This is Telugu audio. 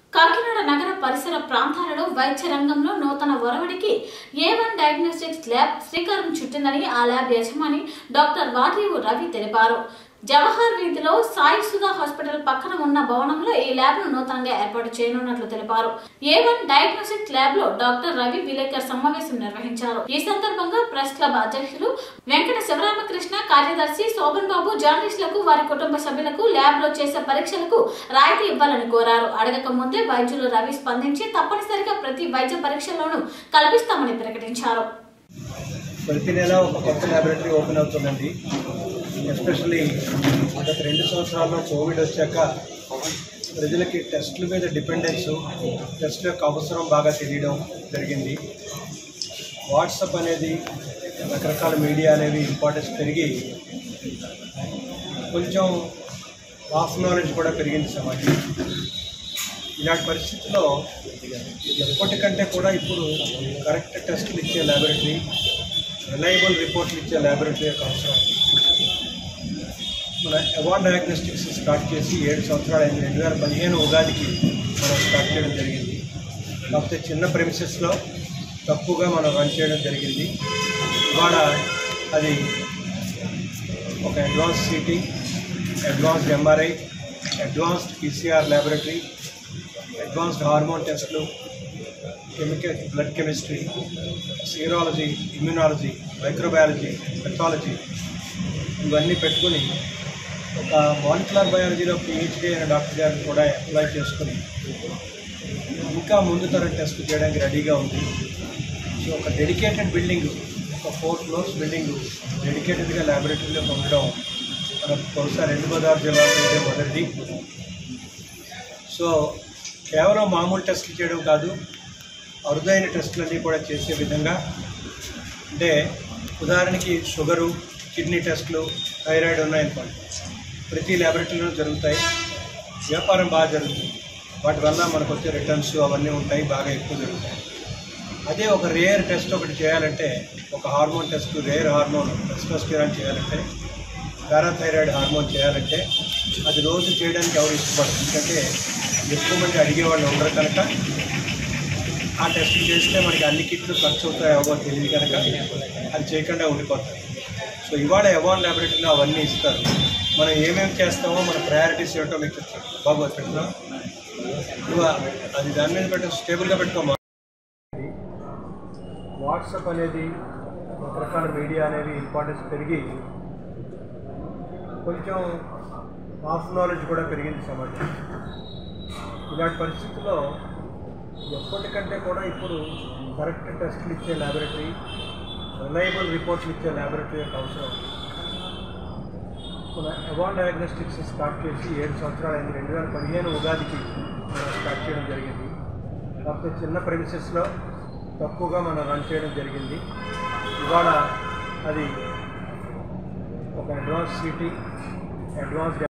కాకినాడ నగర పరిసర ప్రాంతాలలో వైద్య రంగంలో నూతన ఒరవడికి ఏ వన్ డయాగ్నోస్టిక్స్ ల్యాబ్ శ్రీకారం చుట్టిందని ఆ ల్యాబ్ యజమాని డాక్టర్ వాటివు రవి తెలిపారు జవహర్ వీధిలో సాయి సుధా హాస్పిటల్ పక్కన ఉన్న భవనంలో ఈ ల్యాబ్ ను నూతనంగా ఏర్పాటు చేయనున్నట్లు తెలిపారు ఏ వన్ డయాగ్నోస్టిక్ ల్యాబ్ లో డాక్టర్ రవి విలేకర్ సమావేశం నిర్వహించారు ఈ సందర్భంగా ప్రెస్ క్లబ్ అధ్యక్షులు వెంకట శివరామకృష్ణ కార్యదర్శి శోభన్ బాబు జర్నలిస్టులకు వారి కుటుంబ సభ్యులకు ల్యాబ్ లో చేసే పరీక్షలకు రాయితీ ఇవ్వాలని కోరారు అడగక ముందే వైద్యులు రవి స్పందించి తప్పనిసరిగా ప్రతి వైద్య పరీక్షల్లోనూ కల్పిస్తామని ప్రకటించారు ప్రతి నెల ఒక కొత్త ల్యాబొరేటరీ ఓపెన్ అవుతుందండి ఎస్పెషల్లీ గత రెండు సంవత్సరాల్లో కోవిడ్ వచ్చాక ప్రజలకి టెస్టుల మీద డిపెండెన్స్ టెస్ట్ యొక్క అవసరం బాగా తెలియడం జరిగింది వాట్సాప్ అనేది రకరకాల మీడియా అనేవి ఇంపార్టెన్స్ పెరిగి కొంచెం హాఫ్ నాలెడ్జ్ కూడా పెరిగింది సమాజం ఇలాంటి పరిస్థితుల్లో ఎప్పటికంటే కూడా ఇప్పుడు కరెక్ట్ టెస్టులు ఇచ్చే ల్యాబొరేటరీ రిలయబుల్ రిపోర్ట్లు ఇచ్చే ల్యాబొరేటరీ యొక్క అవసరం మన అవార్డ్ డయాగ్నోస్టిక్స్ స్టార్ట్ చేసి ఏడు సంవత్సరాలు అయింది రెండు వేల పదిహేను ఉగాదికి మనం స్టార్ట్ చేయడం జరిగింది కాకపోతే చిన్న ప్రెమిసెస్లో తక్కువగా మనం రన్ చేయడం జరిగింది ఇవాళ అది ఒక advance city advanced MRI advanced PCR laboratory advanced hormone టెస్ట్లు chemical blood chemistry serology immunology microbiology pathology ఇవన్నీ పెట్టుకుని ఒక మాలిక్యులర్ బయాలజీలో పిహెచ్డీ అయిన డాక్టర్ గారిని కూడా అప్లై చేసుకుని ఇంకా ముందు తరం టెస్ట్ చేయడానికి రెడీగా ఉంది సో ఒక డెడికేటెడ్ బిల్డింగ్ ఒక ఫోర్ ఫ్లోర్స్ బిల్డింగ్ డెడికేటెడ్గా ల్యాబొరేటరీలో ఉండడం మన బహుశా రెండు గోదావరి జిల్లాలో ఇదే మొదటిది సో కేవలం మామూలు టెస్టులు చేయడం కాదు అరుదైన టెస్టులన్నీ కూడా చేసే విధంగా అంటే ఉదాహరణకి షుగరు కిడ్నీ టెస్టులు థైరాయిడ్ ఉన్నాయనుకోండి ప్రతి ల్యాబొరేటరీలో జరుగుతాయి వ్యాపారం బాగా జరుగుతుంది వాటి వల్ల మనకు వచ్చే రిటర్న్స్ అవన్నీ ఉంటాయి బాగా ఎక్కువ జరుగుతాయి అదే ఒక రేర్ టెస్ట్ ఒకటి చేయాలంటే ఒక hormone test rare hormone testosterone చేయాలంటే పారాథైరాయిడ్ హార్మోన్ చేయాలంటే అది రోజు చేయడానికి ఎవరు ఇష్టపడరు ఎందుకంటే ఎక్కువ మంది అడిగేవాళ్ళు ఉండరు కనుక ఆ టెస్ట్ చేస్తే మనకి అన్ని కిట్లు ఖర్చు అవుతాయి అవ్వో తెలియదు కనుక అది చేయకుండా ఉండిపోతాయి సో ఇవాళ అవార్డ్ ల్యాబొరేటరీలో అవన్నీ ఇస్తారు మనం ఏమేమి చేస్తామో మన ప్రయారిటీస్ ఏమిటో మీకు చెప్తాను బాబు అది పెట్టుకున్నా నువ్వు అది దాని మీద పెట్టు స్టేబుల్గా పెట్టుకోమా వాట్సాప్ అనేది రకరకాల మీడియా అనేవి ఇంపార్టెన్స్ పెరిగి కొంచెం హాఫ్ నాలెడ్జ్ కూడా పెరిగింది సమాజం ఇలాంటి పరిస్థితుల్లో ఎప్పటికంటే కూడా ఇప్పుడు కరెక్ట్ టెస్టులు ఇచ్చే ల్యాబొరేటరీ రిలయబుల్ రిపోర్ట్లు ఇచ్చే ల్యాబొరేటరీ యొక్క అవసరం మన అవార్డ్ డయాగ్నోస్టిక్స్ స్టార్ట్ చేసి ఏడు సంవత్సరాలు అయింది రెండు వేల పదిహేను ఉగాదికి మనం స్టార్ట్ చేయడం జరిగింది కాకపోతే చిన్న ప్రెమిసెస్లో తక్కువగా మనం రన్ చేయడం జరిగింది ఇవాళ అది ఒక అడ్వాన్స్ సిటీ అడ్వాన్స్